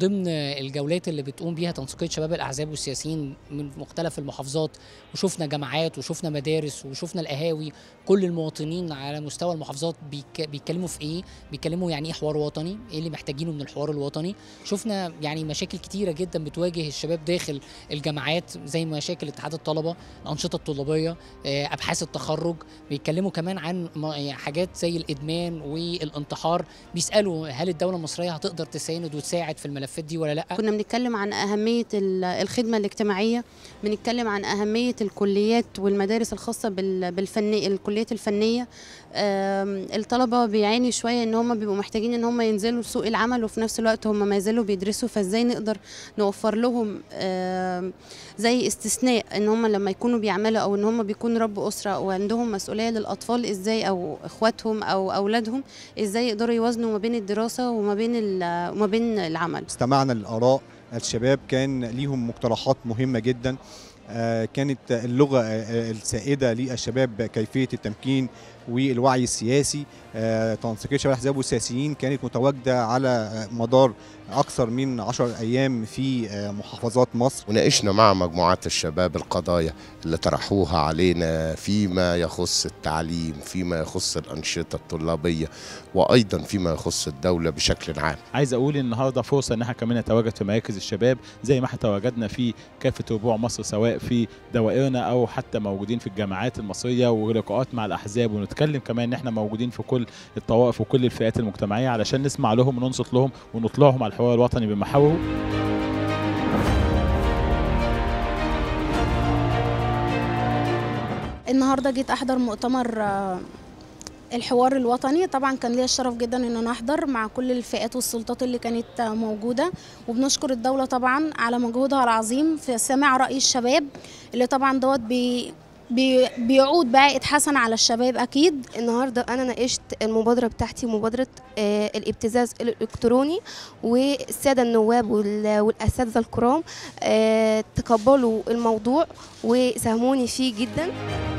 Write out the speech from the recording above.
ضمن الجولات اللي بتقوم بيها تنسيقيه شباب الاحزاب والسياسيين من مختلف المحافظات وشفنا جامعات وشفنا مدارس وشفنا القهاوي كل المواطنين على مستوى المحافظات بيك بيتكلموا في ايه بيتكلموا يعني ايه حوار وطني ايه اللي محتاجينه من الحوار الوطني شفنا يعني مشاكل كتيره جدا بتواجه الشباب داخل الجامعات زي مشاكل اتحاد الطلبه الانشطه الطلابيه ابحاث التخرج بيتكلموا كمان عن حاجات زي الادمان والانتحار بيسالوا هل الدوله المصريه هتقدر تساند وتساعد في الملفات دي ولا لا كنا بنتكلم عن اهميه الخدمه الاجتماعيه بنتكلم عن اهميه الكليات والمدارس الخاصه بالفني الكليات الفنيه الطلبه بيعاني شويه ان هم بيبقوا محتاجين ان هم ينزلوا سوق العمل وفي نفس الوقت هم ما يزالوا بيدرسوا فازاي نقدر نوفر لهم زي استثناء ان هم لما يكونوا بيعملوا او ان هم بيكونوا رب اسره وعندهم مسؤوليه للاطفال ازاي او اخواتهم او اولادهم ازاي يقدروا يوازنوا ما بين الدراسه وما بين وما بين العمل استمعنا للاراء الشباب كان ليهم مقترحات مهمه جدا كانت اللغه السائده للشباب كيفيه التمكين والوعي السياسي تنسيقيه شباب الاحزاب والسياسيين كانت متواجده على مدار اكثر من 10 ايام في محافظات مصر وناقشنا مع مجموعات الشباب القضايا اللي طرحوها علينا فيما يخص التعليم فيما يخص الانشطه الطلابيه وايضا فيما يخص الدوله بشكل عام عايز اقول النهارده فرصه ان احنا كمان نتواجد في مراكز الشباب زي ما احنا تواجدنا في كافه ربوع مصر سواء في دوائرنا او حتى موجودين في الجامعات المصريه ولقاءات مع الاحزاب ونتكلم كمان ان احنا موجودين في كل الطوائف وكل الفئات المجتمعيه علشان نسمع لهم وننصت لهم ونطلعهم على الحوار الوطني بمحاوره النهارده جيت احضر مؤتمر الحوار الوطني طبعا كان ليا الشرف جدا ان انا احضر مع كل الفئات والسلطات اللي كانت موجوده وبنشكر الدوله طبعا على مجهودها العظيم في سماع راي الشباب اللي طبعا دوت بي بي بيعود بعائد حسن على الشباب اكيد النهارده انا ناقشت المبادره بتاعتي مبادره آه الابتزاز الالكتروني والساده النواب والاساتذه الكرام آه تقبلوا الموضوع وساهموني فيه جدا